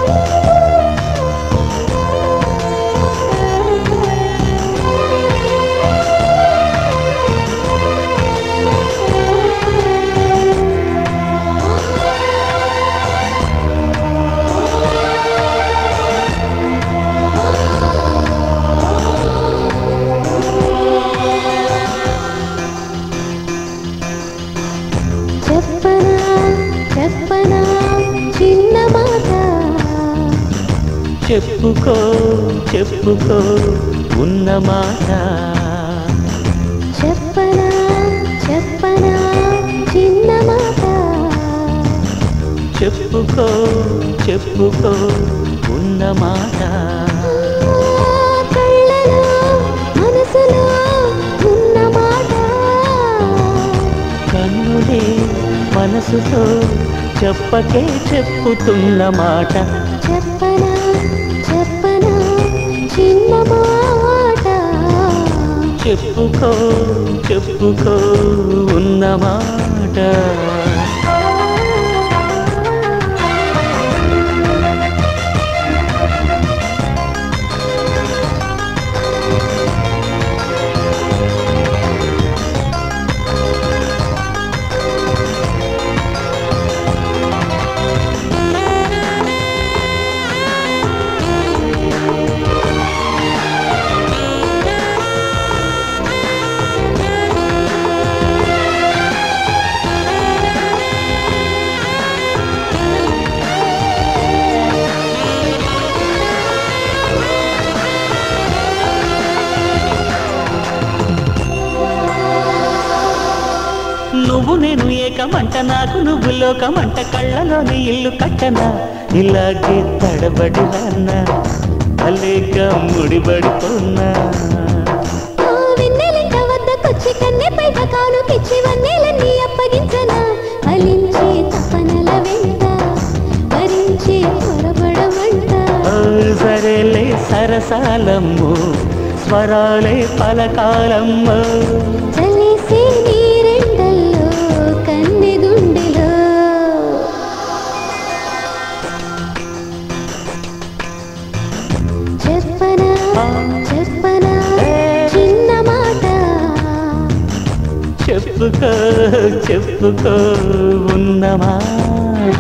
చెప్పనా చెప్పనా చిన్న మాట చెప్పుకో చెప్పుకో ఉన్న మాట చెప్పనా చెప్పనా చిన్న మాట చెప్పుకో చెప్పుకో ఉన్న మాట కళ్ళలో మనసులో ఉన్న మాట కన్నులే మనసుతో చెప్పకే చెప్పుతున్న మాట చెప్పనా చెప్పనా చిన్న మాట చెప్పుకో చెప్పుకో ఉన్న మాట నువ్వు నేను ఏకమంట నాకు నువ్వు లోకమంట కళ్ళలోని ఇల్లు కట్టనా ఇలాగే తడబడి రానా అలేక ముడిబడిపోనా ఆ వెన్నెలింక వద్దకొచ్చి కన్నె పైట కాను పిచ్చి వన్నెలన్నీ అప్పగించనా ఫలించే తపనల వెంట భరించే పొరబడమంట ఓ సరేలే సరసాలమ్ము స్వరాలే పలకాలమ్ము చలిసే నీరెండల్లో కన్నె గుండెలో చెప్పనా చెప్పనా చిన్న మాట చెప్పుకో చెప్పుకో ఉన్న మాట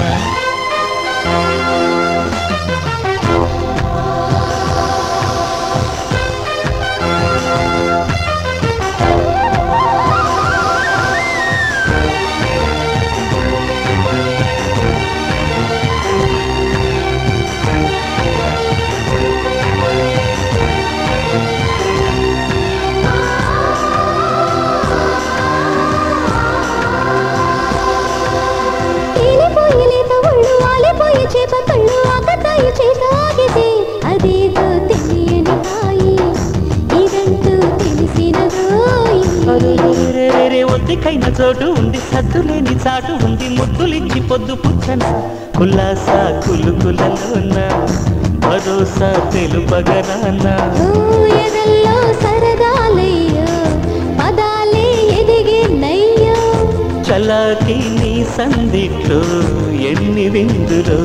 తేలిపోయి లేత ఒళ్ళు వాలిపోయి చేప కళ్ళు ఆకతాయి చేత ఆగితే అదేదో తెలియని హాయి ఇదంటూ తెలిసిన అరెరెరెరెరె, ఒద్దికైన చోటు ఉంది సద్దులేని చాటు ఉంది ముద్దులిచ్చి పొద్దు పుచ్చన కులాసా కులుకులలోన భరోసా తెలుపగరాన ఎదల్లో సరదాలయ్యో పదాలే ఎదిగే నయ్యో చలాకి నీ సందిట్లో ఎన్ని విందులో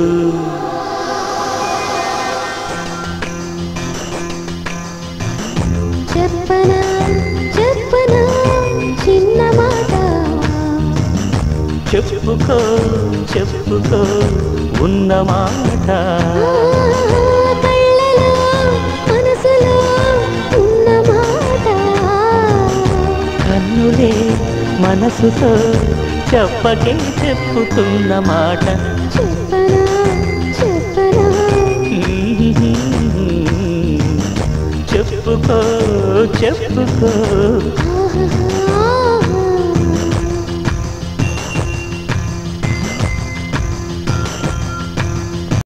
చెప్పనా చెప్పనా చిన్న మాట చెప్పుకో చెప్పుకో ఉన్న మాట కళ్ళలో మనసులో ఉన్న మాట కన్నులే మనసుతో చెప్పకే చెప్పుతున్న మాట చెప్పనా చెప్పనా చెప్పుకో చెప్పుకో ఆహా